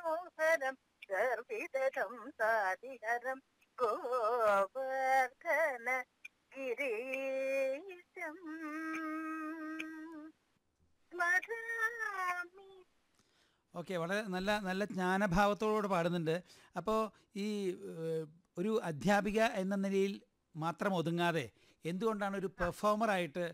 മനോഹരം ഗർഭിതരം സാതിഹരം ഗോവർദ്ധന ഗിരീശം സ്മരാമി ഓക്കെ വളരെ നല്ല നല്ല ജ്ഞാനഭാവത്തോടുകൂടെ പാടുന്നുണ്ട് അപ്പോൾ ഈ ഏഹ്, ഒരു അധ്യാപിക എന്ന നിലയിൽ മാത്രം ഒതുങ്ങാതെ എന്തുകൊണ്ടാണ് ഒരു പെർഫോമറായിട്ട്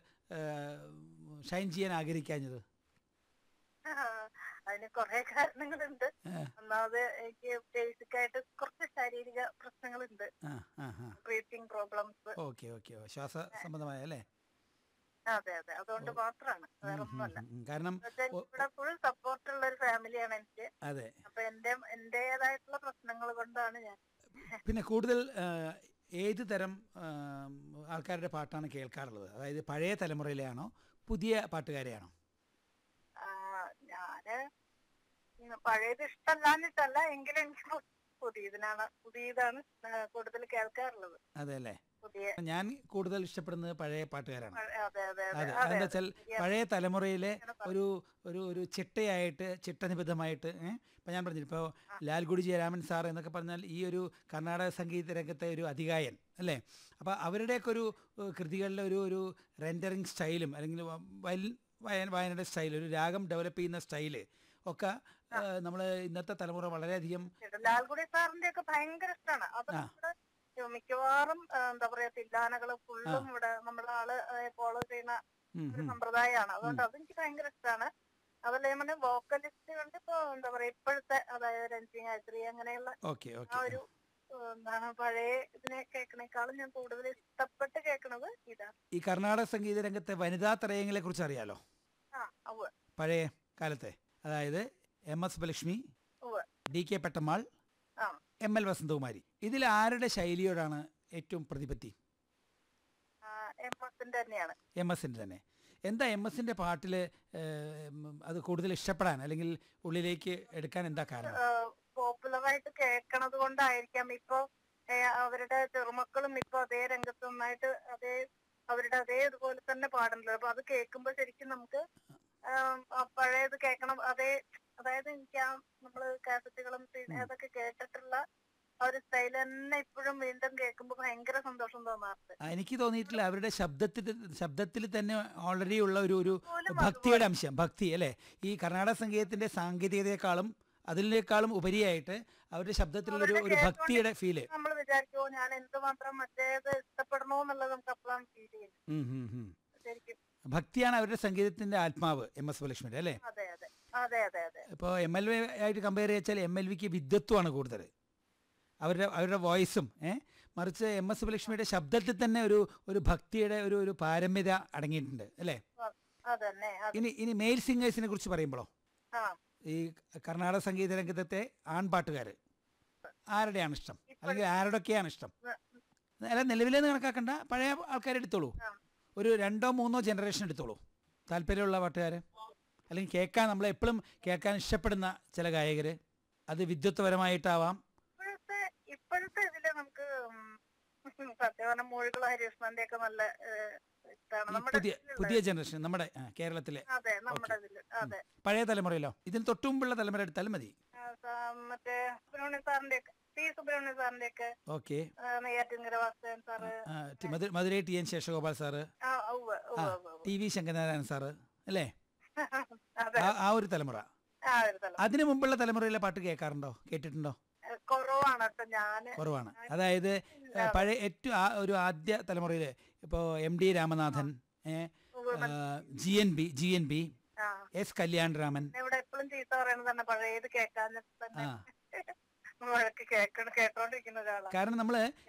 ഷൈൻ ചെയ്യാൻ ആഗ്രഹിക്കാഞ്ഞത് ആ, അതിന് കുറെ കാരണങ്ങളുണ്ട് ഏഹ്, ഒന്നാമത് എനിക്ക് ബേസിക് ആയിട്ട് കുറച്ച് ശാരീരിക പ്രശ്നങ്ങളുണ്ട് ആ ആ ആ ബ്രീത്തിങ് പ്രോബ്ലംസ് ഓക്കെ ഓക്കെ ശ്വാസ സംബന്ധമായ അല്ലേ അതെ അതെ അതുകൊണ്ട് മാത്രമാണ് വേറെ ഉം, ഉം, ഒന്നുമല്ല ഉം. കാരണം എന്നുവെച്ചാൽ ഇവിടെ ഫുൾ സപ്പോർട്ട് ഉള്ള ഒരു ഫാമിലിയാണ് എനിക്ക് അതെ അപ്പൊ എന്റെ എന്റേതായിട്ടുള്ള പ്രശ്നങ്ങൾ കൊണ്ടാണ് ഞാൻ പിന്നെ കൂടുതൽ ആ, ഏത് തരം ആ, ആൾക്കാരുടെ പാട്ടാണ് കേൾക്കാറുള്ളത് അതായത് പഴയ തലമുറയിലെയാണോ പുതിയ പാട്ടുകാരെയാണോ ആ, ഞാന് ഉം പഴയത് ഇഷ്ടമല്ലാഞ്ഞിട്ടല്ല എങ്കിലും എനിക്ക് പു- പുതിയതിനാണ് പുതിയതാണ് ആ, കൂടുതൽ കേൾക്കാറുള്ളത് അതെ അല്ലേ പുതിയ ഞാൻ കൂടുതൽ ഇഷ്ടപ്പെടുന്നത് പഴയ പാട്ടുകാരാണ് പഴ- അതെ അതെ അതെ അതെ അതെ അതെന്താ വെച്ചാൽ ശരിയാണ്. പഴയ തലമുറയിലെ ഒരു ഒരു ഒരു ചിട്ടയായിട്ട് ചിട്ടനിബദ്ധമായിട്ട് ഏഹ് ഇപ്പം ഞാൻ പറഞ്ഞു ഇപ്പോൾ ലാൽഗുഡി ജയരാമൻ സാർ എന്നൊക്കെ പറഞ്ഞാൽ ഈ ഒരു കർണാടക സംഗീത രംഗത്തെ ഒരു അധികായൻ അല്ലേ അപ്പോൾ അവരുടെയൊക്കെ ഒരു ഏഹ്, കൃതികളിലെ ഒരു ഒരു റെൻഡറിങ് സ്റ്റൈലും അല്ലെങ്കിൽ വ- വയലിൻ വായന വായനയുടെ സ്റ്റൈൽ ഒരു രാഗം ഡെവലപ്പ് ചെയ്യുന്ന സ്റ്റൈല് ഒക്കെ നമ്മൾ ഇന്നത്തെ തലമുറ വളരെയധികം ശരി. ലാൽഗുഡി സാറിന്റെ ഒക്കെ ഭയങ്കര ഇഷ്ടമാണ് അത് ആ. ഇവിടെ മിക്കവാറും ആ, എന്താ പറയാ തില്ലാനകള് ഫുള്ളും ഇവിടെ നമ്മുടെ ആള് ഫോളോ ചെയ്യുന്ന ഉം, ഒരു ഉം. സമ്പ്രദായമാണ് അതുകൊണ്ട് അതെനിക്ക് ഭയങ്കര ഇഷ്ടമാണ് അതല്ല ഞാൻ പറഞ്ഞ വോക്കലിസ്റ്റ് കൊണ്ട് ഇപ്പൊ എന്താ പറയാ ഇപ്പോഴത്തെ അതായത് രഞ്ജി ഗായത്രി അങ്ങനെയുള്ള ഓക്കെ ആ ഓക്കെ ഒരു ഏഹ്, എന്താണ് പഴയ ഇതിനെ കേൾക്കണേക്കാളും ഞാൻ കൂടുതൽ ഇഷ്ടപ്പെട്ട് കേൾക്കണത് ഇതാണ് ഈ കർണാടക സംഗീത രംഗത്തെ വനിതാ ത്രയങ്ങളെ കുറിച്ച് അറിയാലോ ആ ഉവ്വ് പഴയ കാലത്തെ അതായത് എം എസ് സുബലക്ഷ്മി ഉവ്വ് ഡി കെ പെട്ടമ്മാൾ ആ എം എൽ വസന്തകുമാരി ഇതിൽ ആരുടെ ശൈലിയോടാണ് ഏറ്റവും പ്രതിപത്തി എം എസിന്റെ തന്നെയാണ് എം എസിൻ്റെ തന്നെ എന്താ എം എസിൻ്റെ പാട്ടിൽ അത് കൂടുതൽ ഇഷ്ടപ്പെടാൻ അല്ലെങ്കിൽ ഉള്ളിലേക്ക് എടുക്കാൻ എന്താ കാരണം പോപ്പുലർ ആയിട്ട് കേൾക്കണത് കൊണ്ടായിരിക്കാം ഇപ്പൊ ഏഹ്, അവരുടെ ചെറുമക്കളും ഇപ്പൊ അതേ രംഗത്ത് നന്നായിട്ട് അതേ അവരുടെ അതേ ഇതുപോലെ തന്നെ പാടുന്നുണ്ട് അപ്പൊ അത് കേൾക്കുമ്പോ ശരിക്കും നമുക്ക് ആം, ആ പഴയത് കേൾക്കണം അതേ അതായത് എനിക്ക് ആ നമ്മള് കാസറ്റുകളും പിന്നെ അതൊക്കെ കേട്ടിട്ടുള്ള ആ ഒരു സ്റ്റൈൽ തന്നെ ഇപ്പോഴും വീണ്ടും കേൾക്കുമ്പോ ഭയങ്കര സന്തോഷം തോന്നാറുണ്ട് ആ, എനിക്ക് തോന്നിയിട്ടില്ല അവരുടെ ശബ്ദത്തിൽ ശബ്ദത്തിൽ തന്നെ ഓൾറെഡി ഉള്ള ഒരു ഒരു പോലും ഭക്തിയുടെ അംശം ഭക്തി അല്ലേ ഈ കർണാടക സംഗീതത്തിന്റെ സാങ്കേതികതയെക്കാളും അതിനേക്കാളും ഉപരിയായിട്ട് അവരുടെ ശബ്ദത്തിലുള്ള ഒരു ഒരു ഭക്തിയുടെ ഫീല് നമ്മൾ വിചാരിക്കുമോ ഞാൻ എന്തുമാത്രം മറ്റേത് ഇഷ്ടപ്പെടണോ എന്നുള്ളത് നമുക്ക് അപ്പോഴാണ് ഫീൽ ചെയ്യുന്നത് ഉം, ഉം, ഉം. ശരിക്കും ഭക്തിയാണ് അവരുടെ സംഗീതത്തിന്റെ ആത്മാവ് എം എസ് സുബലക്ഷ്മിയുടെ അല്ലേ അതെ അതെ അതെ അതെ അതെ ഇപ്പോൾ എം എൽ വി ആയിട്ട് കമ്പയർ ചെയ്താൽ എം എൽ വിക്ക് വിദ്വത്വമാണ് കൂടുതൽ അവരുടെ അവരുടെ വോയിസും ഏ മറിച്ച് എം എസ് സുബലക്ഷ്മിയുടെ ശബ്ദത്തിൽ തന്നെ ഒരു ഒരു ഭക്തിയുടെ ഒരു ഒരു പാരമ്യത അടങ്ങിയിട്ടുണ്ട് അല്ലേ അ- അതന്നെ അത് ഇനി ഇനി മെയിൽ സിംഗേഴ്സിനെ കുറിച്ച് പറയുമ്പോഴോ ആ ഈ കർണാടക സംഗീത രംഗത്തെ ആൺപാട്ടുകാർ ആരുടെയാണ് ഇഷ്ടം അല്ലെങ്കിൽ ആരുടെയൊക്കെയാണ് ഇഷ്ടം അല്ല നിലവിലെന്ന് കണക്കാക്കണ്ട പഴയ ആൾക്കാരെ എടുത്തോളൂ ആ. ഒരു രണ്ടോ മൂന്നോ ജനറേഷൻ എടുത്തോളൂ താല്പര്യമുള്ള പാട്ടുകാർ അല്ലെങ്കിൽ കേൾക്കാൻ നമ്മൾ എപ്പോഴും കേൾക്കാൻ ഇഷ്ടപ്പെടുന്ന ചില ഗായകർ അത് വിദ്വത്വപരമായിട്ടാവാം ഇപ്പോഴത്തെ ഇപ്പോഴത്തെ ഇതില് നമുക്ക് ഉം, സത്യം പറഞ്ഞ മൂഴികൾ ഹരികൃഷ്ണന്റെ ഒക്കെ നല്ല ഏഹ്, ഇതാണ് ഈ നമ്മുടെ പുതിയ ഇതിലുള്ള- പുതിയ ജനറേഷൻ നമ്മുടെ ആ, കേരളത്തിലെ അതെ നമ്മുടെ ഇതില് അതെ പഴയ തലമുറയിലോ ഇതിന് തൊട്ടുമുമ്പുള്ള തലമുറ എടുത്താലും മതി ആ, സ- മറ്റേ സുബ്രഹ്മണ്യ സാറിന്റെ ഒക്കെ ടി സുബ്രഹ്മണ്യ സാറിന്റെ ഒക്കെ okay Neyyattinkara Vasudevan sir Madurai T N Seshagopal sir ആ ഉവ്വ് ആ ഉവ്വ് ഉവ്വ് ടി വി ശങ്കരനാരായണൻ സാറ് അല്ലേ അതെ ആ ആ ഒരു തലമുറ ആ ഒരു തലം അതിനു മുമ്പുള്ള തലമുറയിലെ പാട്ട് കേൾക്കാറുണ്ടോ കേട്ടിട്ടുണ്ടോ ഏഹ്, കുറവാണ് കേട്ടോ ഞാന് കുറവാണ് അതായത് ഏ, പഴയ ഏറ്റവും ആ ഒരു ആദ്യ തലമുറയിൽ ഇപ്പോൾ M D Ramanathan G N B G N B ആ എസ് കല്യാൺ രാമൻ ഇവിടെ എപ്പോഴും ചീത്ത പറയുന്നത് തന്നെ പഴയത് കേൾക്കാൻ തന്നെ ആ വഴക്ക് കേൾക്കണം കേട്ടോണ്ടിരിക്കുന്ന ഒരാളാണ് കാരണം നമ്മൾ